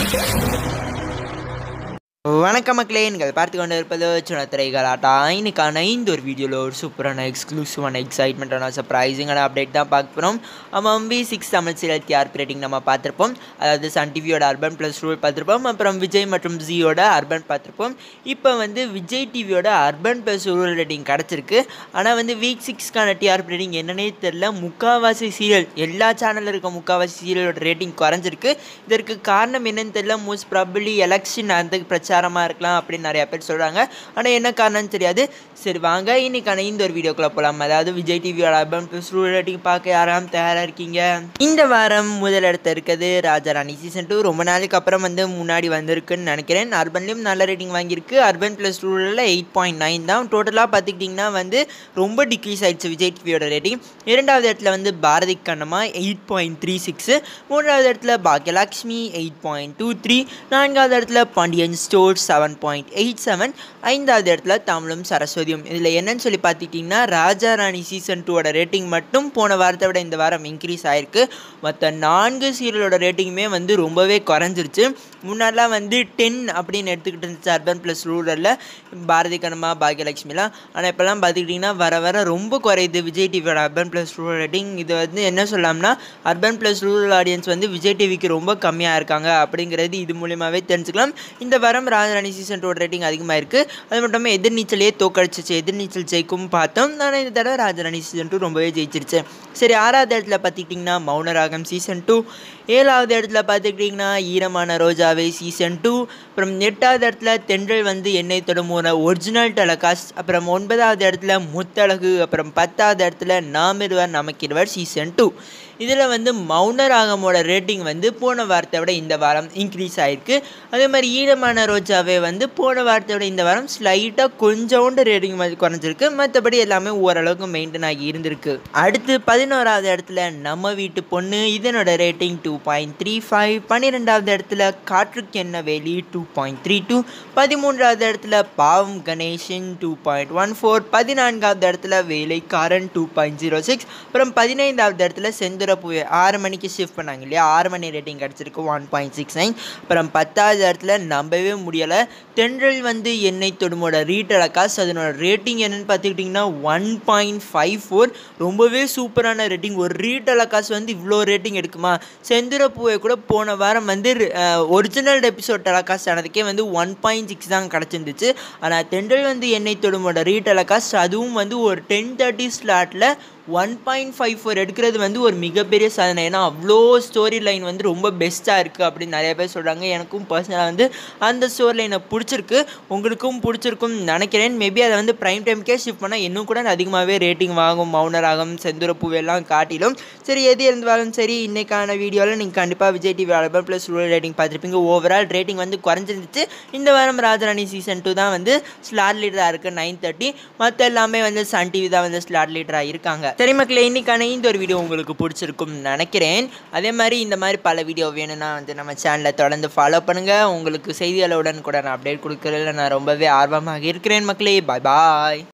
வணக்கம் மக்களே நீங்கள் பார்த்து கொண்டு இருப்பது சின்ன திரைகளாட்டா இன்னைக்கான இந்த ஒரு வீடியோவில் ஒரு சூப்பரான எக்ஸ்க்ளூசிவான எக்ஸைட்மெண்ட்டான சர்ப்ரைசிங்கான அப்டேட் தான் பார்க்க போகிறோம் ஆமாம் V six Tamil serial TRP rating நம்ம பார்த்துருப்போம் அதாவது சன் டிவியோட அர்பன் ப்ளஸ் ரூல் பார்த்துருப்போம் அப்புறம் விஜய் மற்றும் ஜியோட அர்பன் பார்த்துருப்போம் இப்போ வந்து விஜய் டிவியோட அர்பன் ப்ளஸ் ரூல் ரேட்டிங் கிடச்சிருக்கு ஆனால் வந்து வீக் சிக்ஸ்க்கான டிஆர்பி ரேட்டிங் என்னன்னே தெரில முக்காவாசி சீரியல் எல்லா சேனலில் இருக்க முக்காவாசி சீரியலோட ரேட்டிங் குறைஞ்சிருக்கு இதற்கு காரணம் என்னன்னு தெரியல மோஸ்ட் ப்ராபபிளி எலெக்ஷன் அந்த பிரச்சாரமாக இருக்கலாம் அப்படின்னு நிறையா பேர் சொல்கிறாங்க ஆனால் என்ன காரணம்னு தெரியாது சரி வாங்க இன்னைக்கான இந்த ஒரு வீடியோக்குள்ளே போகலாம் அதாவது விஜய் டிவியோட அல்பம் ப்ளஸ் ரூல் ரேட்டிங் பார்க்க யாராம் தயாராக இருக்கீங்க இந்த வாரம் முதல் இடத்த இருக்குது ராஜாராணி சீசன் டூ ரொம்ப நாளைக்கு அப்புறம் வந்து முன்னாடி வந்திருக்குன்னு நினைக்கிறேன் அர்பன்லேயும் நல்ல ரேட்டிங் வாங்கியிருக்கு அர்பன் ப்ளஸ் ரூலில் எயிட் பாயிண்ட் நைன் தான் டோட்டலாக பார்த்துக்கிட்டிங்கன்னா வந்து ரொம்ப டிக்ரீஸ் ஆயிடுச்சு விஜய் டிவியோட ரேட்டிங் இரண்டாவது இடத்துல வந்து Bharathi Kannamma eight point three six மூன்றாவது இடத்துல Baakiyalakshmi eight point two three நான்காவது இடத்துல Pandian store seven point eight seven ஐந்தாவது இடத்துல தமிழும் சரஸ்வதியும் இதில் என்னன்னு சொல்லி பார்த்துக்கிட்டிங்கன்னா ராஜா ராணி சீசன் டூவோட ரேட்டிங் மட்டும் போன வாரத்தை விட இந்த வாரம் இன்க்ரீஸ் ஆயிருக்கு மற்ற நான்கு சீரியலோட ரேட்டிங்குமே வந்து ரொம்பவே குறைஞ்சிருச்சு முன்னாடிலாம் வந்து டென் அப்படின்னு எடுத்துக்கிட்டு இருந்துச்சு அர்பன் ப்ளஸ் ரூரலில் பாரதி கண்ணம்மா பாக்யலட்சுமிலாம் ஆனால் இப்போல்லாம் பார்த்துக்கிட்டிங்கன்னா வர வர ரொம்ப குறையுது விஜய் டிவியோட அர்பன் ப்ளஸ் ரூரல் ரேட்டிங் இது வந்து என்ன சொல்லலாம்னா அர்பன் ப்ளஸ் ரூரல் ஆடியன்ஸ் வந்து விஜய் டிவிக்கு ரொம்ப கம்மியாக இருக்காங்க அப்படிங்கிறது இது மூலியமாகவே தெரிஞ்சுக்கலாம் இந்த வாரம் ராஜராணி சீசன் டூ ரேட்டிங் அதிகமாக இருக்குது அது மட்டும் இல்லாமல் எதிர்நீச்சலையே தோக்கடிச்சிச்சு எதிர்நீச்சல் ஜெயிக்கும் பார்த்தோம் ஆனால் இந்த தடவை ராஜராணி சீசன் டூ ரொம்பவே ஜெயிச்சிருச்சு சரி ஆறாவது இடத்துல பார்த்துக்கிட்டிங்கன்னா மௌனராகம் சீசன் டூ ஏழாவது இடத்துல பார்த்துக்கிட்டிங்கன்னா ஈரமான ரோஜாவே சீசன் டூ அப்புறம் எட்டாவது இடத்துல தென்றல் வந்து எண்ணெய் தொடுமோன ஒரிஜினல் டெலகாஸ்ட் அப்புறம் ஒன்பதாவது இடத்துல முத்தழகு அப்புறம் பத்தாவது இடத்துல நாம் இருவர் நமக்கிருவர் சீசன் டூ இதில் வந்து மௌனராகமோட ரேட்டிங் வந்து போன வாரத்தை விட இந்த வாரம் இன்க்ரீஸ் ஆகிருக்கு அதே மாதிரி ஈரமான ரோஜாவே வந்து போன வாரத்தை விட இந்த வாரம் ஸ்லைட்டாக கொஞ்சோண்டு ரேட்டிங் மாதிரி குறைஞ்சிருக்கு மற்றபடி எல்லாமே ஓரளவுக்கு மெயின்டைன் ஆகி இருந்திருக்கு அடுத்து பதினோராவது இடத்துல நம்ம வீட்டு பொண்ணு இதனோட rating two point three five பன்னிரெண்டாவது இடத்துல காற்றுக்கு என்ன வேலி டூ பாயிண்ட் த்ரீ டூ பதிமூன்றாவது இடத்துல Paavam Ganesan two point one four பதினான்காவது இடத்துல வேலைக்காரன் டூ பாயிண்ட் ஜீரோ சிக்ஸ் அப்புறம் பதினைந்தாவது இடத்துல செந்துரப்பூவே ஆறு மணிக்கு ஷிஃப்ட் பண்ணாங்க இல்லையா ஆறு மணி ரேட்டிங் கிடச்சிருக்கு ஒன் பாயிண்ட் சிக்ஸ் நைன் அப்புறம் பத்தாவது இடத்துல நம்பவே முடியலை தென்றல் வந்து எண்ணெய் தொடுமோட ரீடெலகாஸ் அதனோட ரேட்டிங் என்னன்னு பார்த்துக்கிட்டிங்கன்னா ஒன் பாயிண்ட் ஃபைவ் ஃபோர் ரொம்பவே சூப்பரான ரேட்டிங் ஒரு ரீடெலகாஸ் வந்து இவ்வளோ ரேட்டிங் எடுக்குமா செந்துரப்பூவை கூட போன வாரம் வந்து ஒரிஜினல் எபிசோட் டெலகாஸ்ட் ஆனதுக்கே வந்து ஒன் பாயிண்ட் சிக்ஸ் தான் கிடச்சிருந்துச்சு ஆனால் தென்றல் வந்து எண்ணெய் தொடுமோட ரீடெலகாஸ்ட் அதுவும் வந்து ஒரு டென் தேர்ட்டி ஸ்லாட்டில் ஒன் பாயிண்ட் ஃபைவ் ஃபோர் எடுக்கிறது வந்து ஒரு மிகப்பெரிய சாதனை ஏன்னா அவ்வளோ ஸ்டோரி லைன் வந்து ரொம்ப பெஸ்ட்டாக இருக்குது அப்படின்னு நிறைய பேர் சொல்கிறாங்க எனக்கும் பர்சனலாக வந்து அந்த ஸ்டோரி லைனை பிடிச்சிருக்கு உங்களுக்கும் பிடிச்சிருக்கும் நினைக்கிறேன் மேபி அதை வந்து ப்ரைம் டைம்க்கே ஷிஃப்ட் பண்ணால் இன்னும் கூட அதிகமாகவே ரேட்டிங் வாங்கும் மௌனராகம் செந்துரப்பூவெல்லாம் காட்டிலும் சரி எது இருந்தாலும் சரி இன்றைக்கான வீடியோவில் நீங்கள் கண்டிப்பாக Vijay TV urban plus rural rating பார்த்துருப்பீங்க ஓவரால் ரேட்டிங் வந்து குறைஞ்சிருந்துச்சு இந்த வாரம் ராஜராணி சீசன் டூ தான் வந்து ஸ்லாட் லீடராக இருக்குது நைன் தேர்ட்டி மற்ற எல்லாமே வந்து சன் டிவி தான் வந்து ஸ்லாட் லீடராக இருக்காங்க சரி மக்களே இன்னைக்கான இந்த ஒரு வீடியோ உங்களுக்கு பிடிச்சிருக்கும் நினைக்கிறேன் அதே மாதிரி இந்த மாதிரி பல வீடியோ வேணும்னா வந்து நம்ம சேனலை தொடர்ந்து ஃபாலோ பண்ணுங்கள் உங்களுக்கு செய்திகளுடன் கூட நான் அப்டேட் கொடுக்குறதுல நான் ரொம்பவே ஆர்வமாக இருக்கிறேன் மக்களே பாய் பாய்